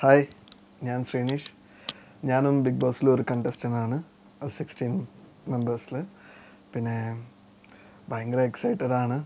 hi ഞാൻ ശ്രീനീഷ് ഞാനും big ബോസിൽ ഒരു contestant ആണ് അത് സിക്സ്റ്റീൻ മെമ്പേഴ്സിൽ പിന്നെ ഭയങ്കര എക്സൈറ്റഡ് ആണ്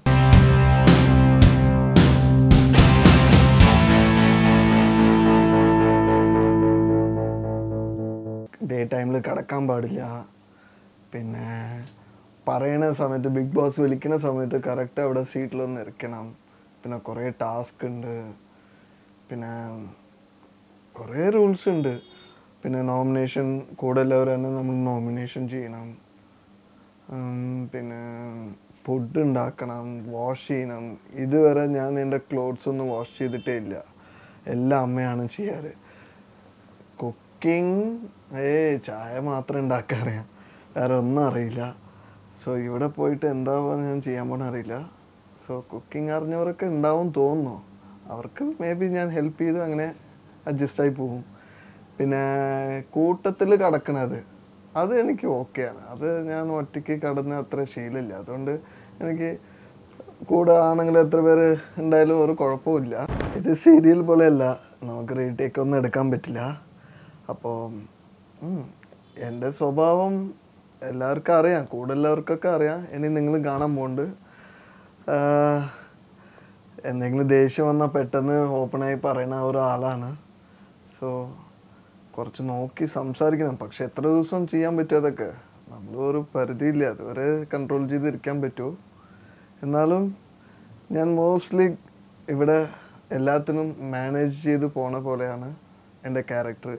ഡേ ടൈമിൽ കിടക്കാൻ പാടില്ല പിന്നെ പറയണ സമയത്ത് ബിഗ് ബോസ് വിളിക്കുന്ന സമയത്ത് കറക്റ്റ് അവിടെ സീറ്റിലൊന്ന് ഇരിക്കണം പിന്നെ കുറേ ടാസ്ക് ഉണ്ട് പിന്നെ കുറേ റൂൾസ് ഉണ്ട് പിന്നെ നോമിനേഷൻ കൂടെ ഉള്ളവരാണ് നമ്മൾ നോമിനേഷൻ ചെയ്യണം ഉം, പിന്നെ ഫുഡ് ഉണ്ടാക്കണം വാഷ് ചെയ്യണം ഇതുവരെ ഞാൻ എൻ്റെ ക്ലോത്ത്സ് ഒന്നും വാഷ് ചെയ്തിട്ടേ ഇല്ല എല്ലാം അമ്മയാണ് ചെയ്യാറ് കുക്കിംഗ് ഏ ചായ മാത്രം ഉണ്ടാക്കാൻ അറിയാം വേറെ ഒന്നും അറിയില്ല സോ ഇവിടെ പോയിട്ട് എന്താവുക ഞാൻ ചെയ്യാൻ പോണ അറിയില്ല സോ കുക്കിംഗ് അറിഞ്ഞവരൊക്കെ ഉണ്ടാവും തോന്നുന്നു അവർക്ക് മേ ബി ഞാൻ ഹെൽപ്പ് ചെയ്ത് അങ്ങനെ adjust ആയി പോകും പിന്നെ കൂട്ടത്തിൽ കിടക്കണത് അത് എനിക്ക് ഓക്കെയാണ് അത് ഞാൻ ഒറ്റയ്ക്ക് കടന്ന് അത്ര ശീലമില്ല അതുകൊണ്ട് എനിക്ക് കൂടെ ആണെങ്കിൽ എത്ര പേര് ഉണ്ടായാലും ഒരു കുഴപ്പമില്ല ഇത് സീരിയൽ പോലെയല്ല നമുക്ക് റീടേക്ക് ഒന്നും എടുക്കാൻ പറ്റില്ല അപ്പോൾ എൻ്റെ സ്വഭാവം എല്ലാവർക്കും അറിയാം കൂടെ ഉള്ളവർക്കൊക്കെ അറിയാം ഇനി നിങ്ങൾ കാണാൻ പോകുന്നുണ്ട് ആഹ്, എന്തെങ്കിലും ദേഷ്യം വന്നാൽ പെട്ടെന്ന് ഓപ്പണായി പറയുന്ന ഒരാളാണ് സോ കുറച്ച് നോക്കി സംസാരിക്കണം പക്ഷെ എത്ര ദിവസം ചെയ്യാൻ പറ്റും അതൊക്കെ നമ്മൾ ഒരു പരിധിയില്ല അതുവരെ കൺട്രോൾ ചെയ്തിരിക്കാൻ പറ്റുമോ എന്നാലും ഞാൻ മോസ്റ്റ്ലി ഇവിടെ എല്ലാത്തിനും മാനേജ് ചെയ്ത് പോണ പോലെയാണ് എൻ്റെ ക്യാരക്ടർ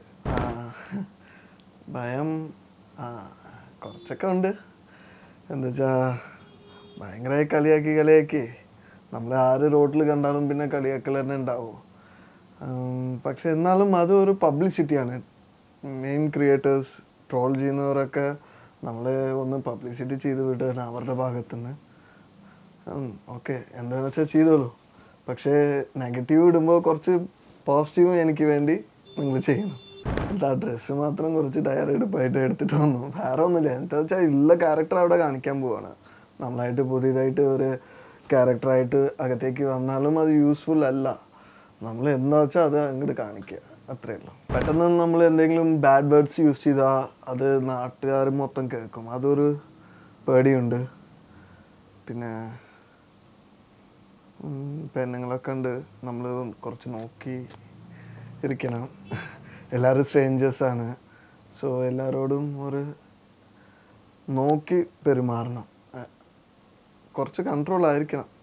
ഭയം ആ കുറച്ചൊക്കെ ഉണ്ട് എന്താ വെച്ചാ ഭയങ്കരമായി കളിയാക്കി കളിയാക്കി നമ്മൾ ആര് റോഡിൽ കണ്ടാലും പിന്നെ കളിയാക്കൽ തന്നെ ഉണ്ടാവും ഉം, പക്ഷെ എന്നാലും അത് ഒരു പബ്ലിസിറ്റിയാണ് മെയിൻ ക്രിയേറ്റേഴ്സ് ട്രോൾ ചെയ്യുന്നവരൊക്കെ നമ്മളെ ഒന്ന് പബ്ലിസിറ്റി ചെയ്ത് വിടുകയാണ് അവരുടെ ഭാഗത്തുനിന്ന് ഓക്കെ എന്താണെന്ന് വെച്ചാൽ ചെയ്തോളൂ പക്ഷേ നെഗറ്റീവ് ഇടുമ്പോൾ കുറച്ച് പോസിറ്റീവും എനിക്ക് വേണ്ടി നിങ്ങൾ ചെയ്യണം എന്താ ഡ്രസ്സ് മാത്രം കുറച്ച് തയ്യാറെടുപ്പായിട്ട് എടുത്തിട്ട് വന്നു വേറെ ഒന്നുമില്ല എന്താ വെച്ചാൽ ഉള്ള ക്യാരക്ടർ അവിടെ കാണിക്കാൻ പോവാണ് നമ്മളായിട്ട് പുതിയതായിട്ട് ഒരു ക്യാരക്ടറായിട്ട് അകത്തേക്ക് വന്നാലും അത് യൂസ്ഫുൾ അല്ല നമ്മൾ എന്താ വെച്ചാൽ അത് അങ്ങോട്ട് കാണിക്കുക അത്രേ ഉള്ളൂ പെട്ടെന്ന് നമ്മൾ എന്തെങ്കിലും ബാഡ് വേർഡ്സ് യൂസ് ചെയ്താൽ അത് നാട്ടുകാർ മൊത്തം കേൾക്കും അതൊരു പേടിയുണ്ട് പിന്നെ ഉം, പെണ്ണുങ്ങളൊക്കെ ഉണ്ട് നമ്മൾ കുറച്ച് നോക്കി ഇരിക്കണം എല്ലാവരും സ്ട്രേഞ്ചേഴ്സാണ് സോ എല്ലാവരോടും ഒരു നോക്കി പെരുമാറണം ഏ, കുറച്ച് കൺട്രോൾ ആയിരിക്കണം